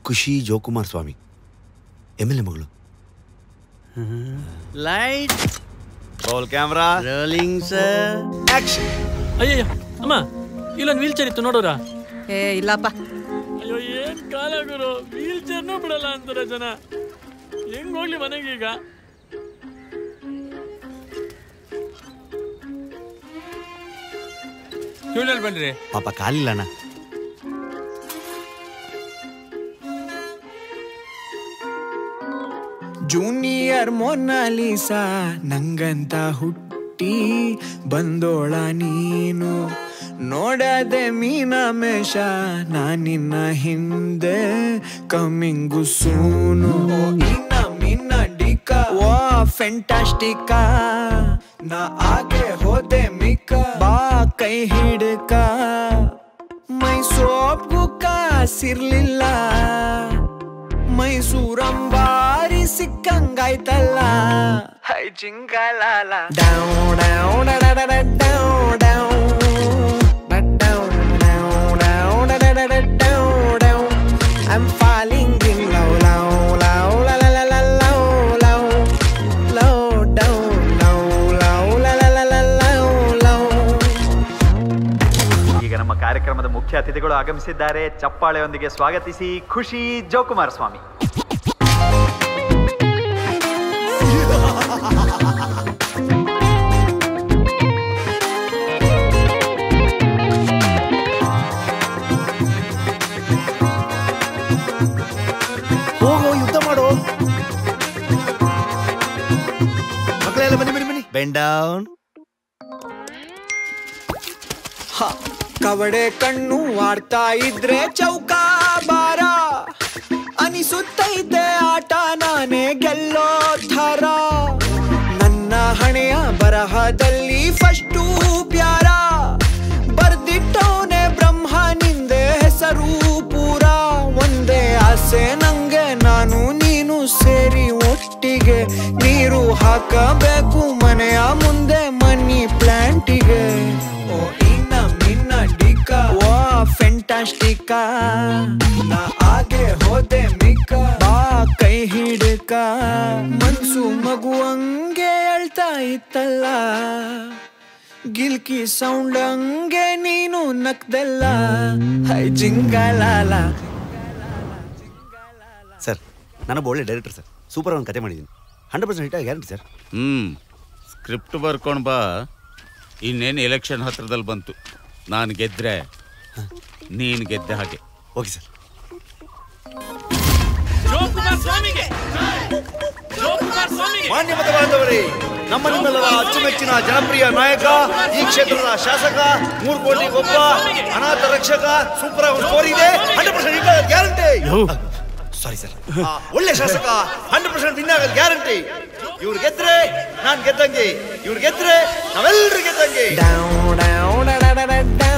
ಖುಷಿ Jokumar Swami M L A ಮಗಳು light roll camera rolling sir action ಅಯ್ಯಯ್ಯ ಅಮ್ಮ ಇಲ್ಲೊಂದು ವೀಲ್ ಚೇರ್ ಇತ್ತು ನೋಡೋರಾ ಏ ಇಲ್ಲಪ್ಪ ಅಯ್ಯೋ ಏನ್ ಕಾಲ ಗುರು ವೀಲ್ ಚೇರ್ನೂ ಬಿಡಲ್ಲ ಅಂತಾರೆ ಜನ ಹೆಂಗ್ ಹೋಗ್ಲಿ ಮನೆಗೆ ಈಗ ಕ್ಯೂನಲ್ಲಿ ಬನ್ರಿ ಪಾಪ ಕಾಲಿಲ್ಲ ಅಣ್ಣ ಜೂನಿಯರ್ ಮೊನಾಲಿಸಾ ನಂಗಂತ ಹುಟ್ಟಿ ಬಂದೋಳ ನೀನು ನೋಡದೆ ಮೀನ ಮೇಷ ನಾನಿನ್ನ ಹಿಂದೆ ಕಮ್ಮಿಂಗು ಸೂನು ಇನ್ನ ಮಿನ್ನ ಡಿಕ ವಾ ಫೆಂಟಾಸ್ಟಿಕ ನಾ ಆಗೆ ಹೋದೆ ಮಿಕ್ಕ ಬಾ ಕೈ ಹಿಡ್ಕ ಮೈ ಸೋಪ್ಗೂ ಕಾಸಿರ್ಲಿಲ್ಲ ಮೈಸೂರಂಬಾರಿ ಸಿಕ್ಕಂಗಾಯ್ತಲ್ಲ ಹೈ ಜಿಂಗಲಾಲ ಡೌ ಡೌ ಡಡಡಡ ಡೌ ಡೌ ಬಟ್ ಡೌ ಡೌ ಡೌ ಡಡಡಡ ಡೌ ಡೌ I'm falling in love, love, love, la la la la love, love, love, down, love, love, la la la la love, love. ಈಗ ನಮ್ಮ ಕಾರ್ಯಕ್ರಮದ ಮುಖ್ಯ ಅತಿಥಿಗಳು ಆಗಮಿಸಿದ್ದಾರೆ ಚಪ್ಪಾಳೆಯೊಂದಿಗೆ ಸ್ವಾಗತಿಸಿ ಖುಷಿ ಜೋಕುಮಾರ್ ಸ್ವಾಮಿ ಹೋಗೋ ಯುದ್ಧ ಮಾಡೋ ಮಕ್ಕಳೆಲ್ಲ ಬನ್ನಿ ಬನ್ನಿ ಬನ್ನಿ ಬೆಂಡ್ ಡೌನ್ ಹ, ಕವಡೆ ಕಣ್ಣು ಆಡ್ತಾ ಇದ್ರೆ ಚೌಕ ಬಾರ ಅನಿಸುತ್ತೈತೆ ಆಟ ನಾನೇ ಗೆಲ್ಲೋ ಥರ ನನ್ನ ಹಣೆಯ ಬರಹದಲ್ಲಿ ಫಸ್ಟು ಪ್ಯಾರ ಬರ್ದಿಟ್ಟವನೆ ಬ್ರಹ್ಮ ನಿಂದೆ ಹೆಸರು ಪೂರ ಒಂದೇ ಆಸೆ ನಂಗೆ ನಾನು ನೀನು ಸೇರಿ ಒಟ್ಟಿಗೆ ನೀರು ಹಾಕಬೇಕು ಮನೆಯ ಮುಂದೆ ಮನಿ ಪ್ಲಾಂಟಿಗೆ ಓ ಇನ್ನ ಮಿನ್ನ ಡಿಕ ವಾ ಫೆಂಟಾಸ್ಟಿಕ ನಾ ಆಗೆ ಹೋದೆ ಮಿಕ್ಕ ಬಾ ಕೈ ಹಿಡ್ಕ ಮನ್ಸು ಮಗುವಂಗೆ ಅಳ್ತಾ ಇತ್ತಲ್ಲ ಗಿಲ್ಕಿ ಸೌಂಡ್ ಹಂಗೆ ನೀನು ನಕ್ದಲ್ಲ ಹೈ ಜಿಂಗಲಾಲ ಸರ್ ನಾನೊಬ್ಬ ಒಳ್ಳೆ ಡೈರೆಕ್ಟರ್ ಸರ್ ಸೂಪರ್ ಒಂದು ಕತೆ ಮಾಡಿದ್ದೀನಿ hundred percent hit guarantee sir ಹ್ಮ್ ಸ್ಕ್ರಿಪ್ಟ್ ಬರ್ಕೊಂಡು ಬಾ ಇನ್ನೇನು ಎಲೆಕ್ಷನ್ ಹತ್ರದಲ್ಲಿ ಬಂತು ನಾನು ಗೆದ್ರೆ ನೀನು ಗೆದ್ದೆ ಹಾಗೆ ಓಕೆ ಸರ್ ಜೋಕುಮಾರ್ ಸ್ವಾಮಿಗೆ ಜೋಕುಮಾರ್ ಸ್ವಾಮಿಗೆ ಮಾನ್ಯ ಮತಬಾಂಧವರೇ ನಮ್ಮ ನಿಮ್ಮೆಲ್ಲರ ಅಚ್ಚುಮೆಚ್ಚಿನ ಜನಪ್ರಿಯ ನಾಯಕ ಈ ಕ್ಷೇತ್ರದ ಶಾಸಕ ಮೂರು ಕೋಟಿ ಒಬ್ಬ ಅನಾಥ ರಕ್ಷಕ ಸೂಪರ್ ಒಂದು ಸ್ಟೋರಿ ಇದೆ hundred percent guarantee sorry sir ಒಳ್ಳೆ ಶಾಸಕ ಹಂಡ್ರೆಡ್ ಪರ್ಸೆಂಟ್ ವಿನ್ ಆಗೋದು ಗ್ಯಾರಂಟಿ ಇವ್ರು ಗೆದ್ರೆ ನಾನ್ ಗೆದ್ದಂಗೆ ಇವ್ರು ಗೆದ್ರೆ ನಾವೆಲ್ಲರೂ ಗೆದ್ದಂಗೆ ಡೌ ಡೌ ಡಡಡಡ